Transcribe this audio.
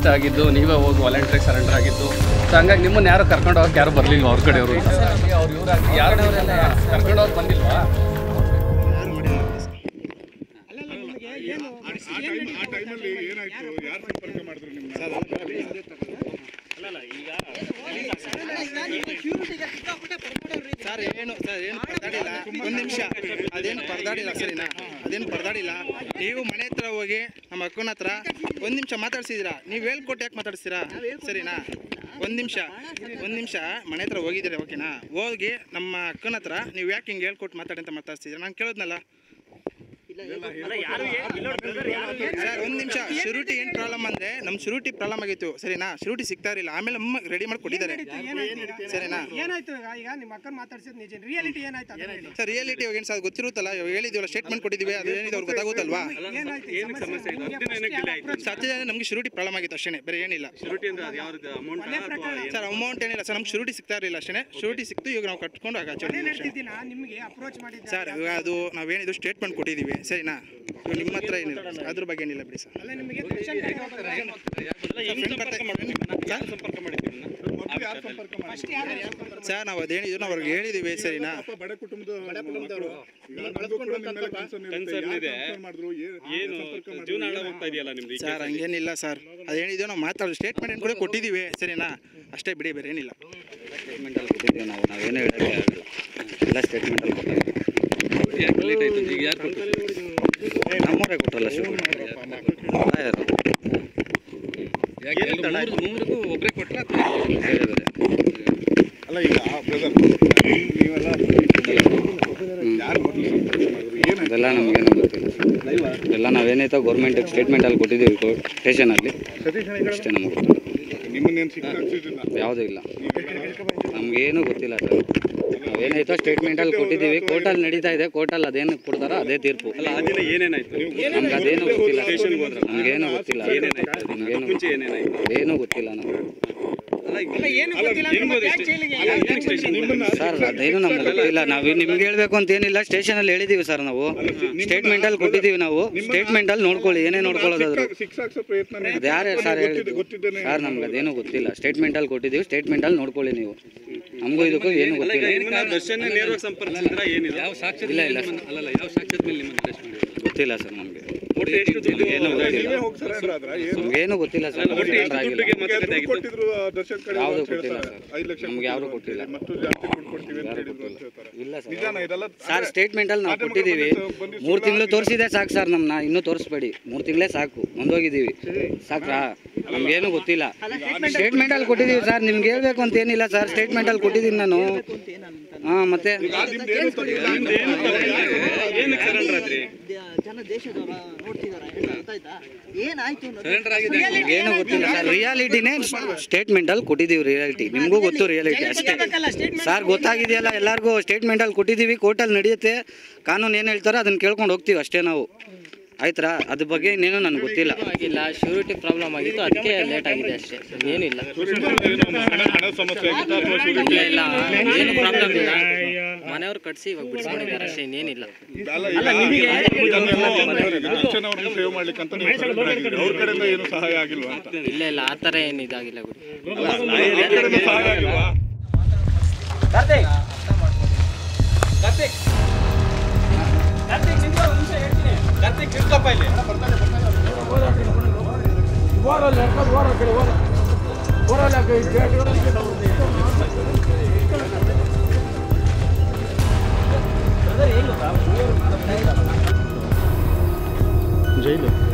Arrest ಆಗಿದ್ದು ನೀವೇ ಹೋಗಿ ವಾಲಂಟ್ರಿಗೆ ಸರೆಂಡರ್ ಆಗಿದ್ದು ಸೊ ಹಂಗಾಗಿ ನಿಮ್ಮನ್ನ ಯಾರು ಕರ್ಕೊಂಡು ಹೋಗಕ್ಕೆ ಯಾರು ಬರಲಿಲ್ವಾ ಅವ್ರ ಕಡೆಯವರು ಅವ್ರು ಇವ್ರಾಗಿ ಯಾರು ಕರ್ಕೊಂಡು ಹೋಗಿ ಬಂದಿಲ್ವಾ ಆ ಟೈಮಲ್ಲಿ ಏನಾಯ್ತು ಯಾರು ಸಂಪರ್ಕ ಮಾಡಿದ್ರು ನಿಮ್ಮನ್ನ ಸರ್ ಏನು ಸರ್ ಏನು ಪರದಾಡಿಲ್ಲ ಒಂದು ನಿಮಿಷ ಅದೇನು ಪರದಾಡಿಲ್ಲ ಸರಿನಾ ಅದೇನು ಪರದಾಡಿಲ್ಲ ನೀವು ಮನೆ ಹತ್ರ ಹೋಗಿ ನಮ್ಮ ಅಕ್ಕನ ಹತ್ರ ಒಂದು ನಿಮಿಷ ಮಾತಾಡ್ಸಿದ್ದೀರಾ ನೀವು ಹೇಳ್ಕೊಟ್ಟು ಯಾಕೆ ಮಾತಾಡ್ಸ್ತೀರಾ ಸರಿನಾ ಒಂದು ನಿಮಿಷ ಒಂದು ನಿಮಿಷ ಮನೆ ಹತ್ರ ಹೋಗಿದ್ದೀರಾ ಓಕೆನಾ ಹೋಗಿ ನಮ್ಮ ಅಕ್ಕನ ಹತ್ರ ನೀವು ಯಾಕೆ ಹಿಂಗೆ ಹೇಳ್ಕೊಟ್ಟು ಮಾತಾಡಿ ಅಂತ ಮಾತಾಡ್ಸಿದ್ದೀರಾ ನಾನು ಕೇಳೋದ್ನಲ್ಲ ಸರ್ ಒಂದು ನಿಮಿಷ ಶುರುಟಿ ಏನು ಪ್ರಾಬ್ಲಮ್ ಅಂದರೆ ನಮ್ಮ ಶುರುಟಿ ಪ್ರಾಬ್ಲಮ್ ಆಗಿತ್ತು ಸರಿನಾ ಶುರುಟಿ ಸಿಗ್ತಾ ಇರಲಿಲ್ಲ ಆಮೇಲೆ ಅಮ್ಮ ರೆಡಿ ಮಾಡಿ ಕೊಟ್ಟಿದ್ದಾರೆ ಸರಿನಾ ಏನಾಯ್ತು ಈಗ ಈಗ ನಿಮ್ಮ ಅಕ್ಕನ ಮಾತಾಡ್ಸಿದ್ ನಿಜ ರಿಯಾಲಿಟಿ ಏನಾಯ್ತು ಅದನ್ನ ಹೇಳಿ ಸರ್ ರಿಯಾಲಿಟಿ ಏನು ಸರ್ ಗೊತ್ತಿರುತ್ತಲ್ಲ ಇವಾಗ ಹೇಳಿದೀವಲ್ಲ ಸ್ಟೇಟ್ಮೆಂಟ್ ಕೊಟ್ಟಿದ್ದೀವಿ ಅದು ಏನಿದೆ ಅವ್ರಿಗೆ ಗೊತ್ತಾಗುತ್ತಲ್ವಾ ಏನಾಯ್ತು ಸಮಸ್ಯೆ ಸತ್ಯ ನಮಗೆ ಶುರುಟಿ ಪ್ರಾಬ್ಲಮ್ ಆಗಿತ್ತು ಅಷ್ಟೇ ಬೇರೆ ಏನಿಲ್ಲ ಸರ್ ಅಮೌಂಟ್ ಏನಿಲ್ಲ ಸರ್ ನಮ್ಗೆ ಶುರುಟಿ ಸಿಗ್ತಾ ಇರಲಿಲ್ಲ ಅಷ್ಟೇ ಶುರುಟಿ ಸಿಕ್ತು ಇವಾಗ ನಾವು ಕಟ್ಕೊಂಡು ಆಗ ಮನೆ ನಡೆದಿದ್ದೀನ ನಿಮಗೆ ಅಪ್ರೋಚ್ ಮಾಡಿದ್ದ ಸರ್ ಇವಾಗ ಅದು ನಾವೇನಿದು ಸ್ಟೇಟ್ಮೆಂಟ್ ಕೊಟ್ಟಿದ್ದೀವಿ ಸರಿನಾ ಇವಾಗ ನಿಮ್ಮ ಹತ್ರ ಏನಿಲ್ಲ ಅದ್ರ ಬಗ್ಗೆ ಏನಿಲ್ಲ ಬಿಡಿ ಸರ್ ಅಲ್ಲ ನಿಮಗೆ ದರ್ಶನ್ ಕಡೆ ಹೋಗೋದು. ಮೊದಲು ಯಾರು ಸಂಪರ್ಕ ಮಾಡಿದ್ರು ಸರ್ ನಾವು ಅದೇನಿದ್ರು ನಾವು ಅವ್ರಿಗೆ ಹೇಳಿದ್ದೀವಿ ಸರಿನಾ ಪಾಪ ಬಡ ಕುಟುಂಬದ ಮಕ್ಕಳು. ಈಗ ನಮ್ಗೂ ಕೂಡ ನಿಮ್ಮ ಮೇಲೆ concern ಇರುತ್ತೆ. ಯಾರು concern ಮಾಡಿದ್ರು ಏನು ಸಂಪರ್ಕ ಮಾಡಿದ್ರು ಸರ್ ಹಂಗೇನಿಲ್ಲ ಸರ್ ಅದೇನಿದೆಯೋ ನಾವು ಮಾತಾಡೋ ಸ್ಟೇಟ್ಮೆಂಟ್ ಕೂಡ ಕೊಟ್ಟಿದ್ದೀವಿ ಸರಿನಾ ಅಷ್ಟೇ ಬಿಡಿ ಬೇರೆ ಏನಿಲ್ಲ ಸ್ಟೇಟ್ಮೆಂಟಲ್ಲಿ ಕೊಟ್ಟಿದ್ದೀವಿ ನಾವು ನಾವೇನು ಹೇಳೋಕ್ಕೆ ಆಗಲ್ಲ ಎಲ್ಲ ಸ್ಟೇಟ್ಮೆಂಟಲ್ಲಿ ಕೊಟ್ಟಿದ್ದೀವಿ ಯಾಕೆ ಲೇಟ್ ಆಯ್ತು ಈಗ ಯಾರು ಕೊಟ್ಟರು ನಮ್ಮವರೇ ಕೊಟ್ಟರಲ್ಲ ಶಿವ ಯಾರು ಯಾಕೆ ಎಲ್ರು ಮೂರು ಮೂರಿಗೂ ಒಬ್ಬರೇ ಕೊಟ್ಟರೆ ಬೇರೆ ಬೇರೆ ಅಲ್ಲ ಈಗ ಬ್ರದರ್ ನೀವೆಲ್ಲ ಯಾರು ಮೊದಲು ಸಂಪರ್ಕ ಮಾಡಿದ್ರು ಏನಾಯ್ತು ಅದೆಲ್ಲ ನಮಗೇನು ಗೊತ್ತಿಲ್ಲ ಎಲ್ಲ ನಾವೇನೈತೋ ಗೌರ್ಮೆಂಟಿಗೆ ಸ್ಟೇಟ್ಮೆಂಟಲ್ಲಿ ಕೊಟ್ಟಿದ್ದೀವಿ ಸ್ಟೇಷನಲ್ಲಿ ಅಷ್ಟೇ ನಮಗೆ ಗೊತ್ತಿಲ್ಲ ನಿಮ್ಮನ್ನೇನು ಸಿಕ್ಕಾಕ್ಸಿದ್ರಿಲ್ಲ ಯಾವುದೂ ಇಲ್ಲ ನಮಗೇನು ಗೊತ್ತಿಲ್ಲ ಸರ್ ನಾವೇನೈತೋ ಸ್ಟೇಟ್ಮೆಂಟಲ್ಲಿ ಕೊಟ್ಟಿದ್ದೀವಿ ಕೋರ್ಟಲ್ಲಿ ನಡೀತಾ ಇದೆ ಕೋರ್ಟಲ್ಲಿ ಅದೇನು ಕೊಡ್ತಾರೋ ಅದೇ ತೀರ್ಪು ಆ ದಿನ ಏನೇನಾಯ್ತು ನಮ್ಗೆ ಅದೇನು ಗೊತ್ತಿಲ್ಲ ನಮಗೇನು ಗೊತ್ತಿಲ್ಲ ನಮಗೇನು ಏನೂ ಗೊತ್ತಿಲ್ಲ ನಮಗೆ ಏನು ಗೊತ್ತಿಲ್ಲ ಅಂದ್ರೆ ಮತ್ತೆ ಯಾಕೆ ಜೈಲಿಗೆ ಯಾಕೆ ಬಂದಿದ್ದೀರಿ? ಸರ್ ಅದೇನು ನಮ್ಗೆ ಗೊತ್ತಿಲ್ಲ ನಾವು ನಿಮ್ಗೆ ಹೇಳ್ಬೇಕು ಅಂತ ಏನಿಲ್ಲ ಸ್ಟೇಷನಲ್ಲಿ ಹೇಳಿದೀವಿ ಸರ್ ನಾವು ಸ್ಟೇಟ್ಮೆಂಟಲ್ಲಿ ಕೊಟ್ಟಿದ್ದೀವಿ ನಾವು ಸ್ಟೇಟ್ಮೆಂಟಲ್ಲಿ ನೋಡ್ಕೊಳ್ಳಿ ಏನೇ ನೋಡ್ಕೊಳ್ಳೋದಾದ್ರು ಶಿಕ್ಷಾಕ್ಸೋ ಪ್ರಯತ್ನ ನೀವು ಅದು ಯಾರೇ ಸರ್ ಹೇಳಿದ್ದು ಗೊತ್ತಿದ್ದೆ- ಗೊತ್ತಿದ್ದೇನೆ ಸರ್ ನಮ್ಗೆ ಅದೇನು ಗೊತ್ತಿಲ್ಲ ಸ್ಟೇಟ್ಮೆಂಟಲ್ಲಿ ಕೊಟ್ಟಿದ್ದೀವಿ ಸ್ಟೇಟ್ಮೆಂಟಲ್ಲಿ ನೋಡ್ಕೊಳ್ಳಿ ನೀವು ನಮಗೂ ಇದಕ್ಕೂ ಏನು ಗೊತ್ತಿಲ್ಲ ದರ್ಶನ ನೇರವಾಗಿ ಸಂಪರ್ಕಿಸಿದ್ರ ಏನಿಲ್ಲ ಯಾವ ಸಾಕ್ಷ್ಯದ ಇಲ್ಲ, ಇಲ್ಲ. ಮೇಲೆ ನಿಮ್ಮನ್ನ- ಅಲ್ಲಲ್ಲ ಯಾವ ಸಾಕ್ಷ್ಯದ ಮೇಲೆ ನಿಮ್ಮನ್ನು ಅರೆಸ್ಟ್ ಮಾಡಿದ್ರು ಗೊತ್ತಿಲ್ಲ ಸರ್ ನಮಗೆ ಒಟ್ಟು ಎಷ್ಟು ದುಡ್ಡು ಏನು ಗೊತ್ತಿಲ್ಲ ನೀವೇ ಹೋಗಿ ಸರೆಂಡರ್ ಆದ್ರ ಏನು ನಮಗೇನು ಗೊತ್ತಿಲ್ಲ ಸರ್ ಒಟ್ಟು ಎಷ್ಟು ಆಗಿಲ್ಲ ದುಡ್ಡಿಗೆ ನಿಮ್ಗೆ ದುಡ್ಡು ಮಾತಾಡೋದಾಗಿತ್ತು ಕೊಟ್ಟಿದ್ರು ಆ ದರ್ಶನ್ ಕಡೆ ಯಾವ್ದು ಅಂತ ಕೊಟ್ಟಿಲ್ಲ ಹೇಳ್ತಾರೆ. ಸರ್. ಐದು ಲಕ್ಷ ನಮ್ಗೆ ಯಾವ್ದು ಕೊಟ್ಟಿದ್ರು ಕೊಟ್ಟಿಲ್ಲ. ಮತ್ತು ಜಾಸ್ತಿ ದುಡ್ಡು ಕೊಡ್ತೀವಿ ಅಂತ ಹೇಳಿದ್ರು ಅಂತ ಹೇಳ್ತಾರೆ ಇಲ್ಲ ಸರ್ ನಿಜಾನ ಇದೆಲ್ಲ ಸರ್ ಸ್ಟೇಟ್ಮೆಂಟಲ್ಲಿ ನಾವು ಮಾಧ್ಯಮಗಳು ಕೊಟ್ಟಿದ್ದೀವಿ ಬಂದಿದ್ದು- ಬಂದಿದ್ದು ಮೂರು ತಿಂಗಳು ಸುಳ್ಳು ತೋರಿಸಿದೆ ಸಾಕು ಸರ್ ನಮ್ಮನ್ನ ಇನ್ನೂ ತೋರಿಸ್ಬೇಡಿ ಮೂರು ತಿಂಗಳೇ ಸಾಕು ಮುಂದೋಗಿದ್ದೀವಿ ಸಾಕ್ರಾ ನಮಗೇನು ಗೊತ್ತಿಲ್ಲ ಸ್ಟೇಟ್ಮೆಂಟಲ್ಲಿ ಕೊಟ್ಟಿದ್ದೀವಿ ಸರ್ ನಿಮ್ಗೆ ಹೇಳ್ಬೇಕು ಅಂತ ಏನಿಲ್ಲ ಸರ್ ಸ್ಟೇಟ್ಮೆಂಟಲ್ಲಿ ಕೊಟ್ಟಿದ್ದೀನಿ ನಾನು ಹಾಂ ಮತ್ತೆ ನಿಮ್ದು ಏನು ತಪ್ಪಿಲ್ಲ. ಏನಕ್ಕೆ ಸರೆಂಡರ್ ಆದ್ರಿ ಜನ ದೇಶದವರ ನೋಡ್ತಿದಾರ ಗೊತ್ತಾಯ್ತಾ ಏನಾಯ್ತು ಅನ್ನೋದು ಸರೆಂಡರ್ ಆಗಿದೆ ಏನು ಗೊತ್ತಿಲ್ಲ ಸರ್ ರಿಯಾಲಿಟಿನೇ ಸ್ಟೇಟ್ಮೆಂಟಲ್ಲಿ ಕೊಟ್ಟಿದ್ದೀವಿ ರಿಯಾಲಿಟಿ ನಿಮಗೂ ಗೊತ್ತು ರಿಯಾಲಿಟಿ ಅಷ್ಟೇ ಸರ್ ಗೊತ್ತಾಗಿದೆಯಲ್ಲ ಎಲ್ಲರಿಗೂ ಸ್ಟೇಟ್ಮೆಂಟಲ್ಲಿ ಕೊಟ್ಟಿದ್ದೀವಿ ಕೋರ್ಟಲ್ಲಿ ನಡೆಯುತ್ತೆ ಕಾನೂನು ಏನು ಹೇಳ್ತಾರೋ ಅದನ್ನು ಕೇಳ್ಕೊಂಡು ಹೋಗ್ತೀವಿ ಅಷ್ಟೇ ನಾವು ಆಯ್ತಾ ಅದ್ರ ಬಗ್ಗೆ ಇನ್ನೇನು ನನಗೆ ಗೊತ್ತಿಲ್ಲ ಆಗಿಲ್ಲ ಶ್ಯೂರಿಟಿ ಪ್ರಾಬ್ಲಮ್ ಆಗಿತ್ತು ಅದಕ್ಕೆ ಲೇಟ್ ಆಗಿದೆ ಅಷ್ಟೇ ಏನಿಲ್ಲ ಏನು ಹಣ ಹಣ ಸಮಸ್ಯೆ ಆಗಿತ್ತಾ ಅಥವಾ ಇಲ್ಲ ಇಲ್ಲ ಏನು ಪ್ರಾಬ್ಲಮ್ ಇಲ್ಲ ಮನೆಯವ್ರು ಕಟ್ಸಿ ಇವಾಗ ಬಿಡಿಸ್ಕೊಂಡಿದ್ದಾರೆ ಅಷ್ಟೇ ಇನ್ನೇನಿಲ್ಲ ಅಲ್ಲ, ಈಗ ದರ್ಶನ್ ಅವ್ರನ್ನ ಸೇವ್ ಮಾಡ್ಲಿಕ್ಕೆ ಅಂತ ನೀವು surrender ಆಗಿದ್ದೀರಿ. ಅವ್ರ ಕಡೆಯಿಂದ ಏನು ಸಹಾಯ ಆಗಿಲ್ವಾ ಅಂತ ಇಲ್ಲ ಇಲ್ಲ ಆ ಥರ ಏನು ಇದಾಗಿಲ್ಲ ಬಿಡಿ ಅವ್ರ ಕಡೆಯಿಂದ ಸಹಾಯ ಆಗಿಲ್ವಾ ಜೈಲು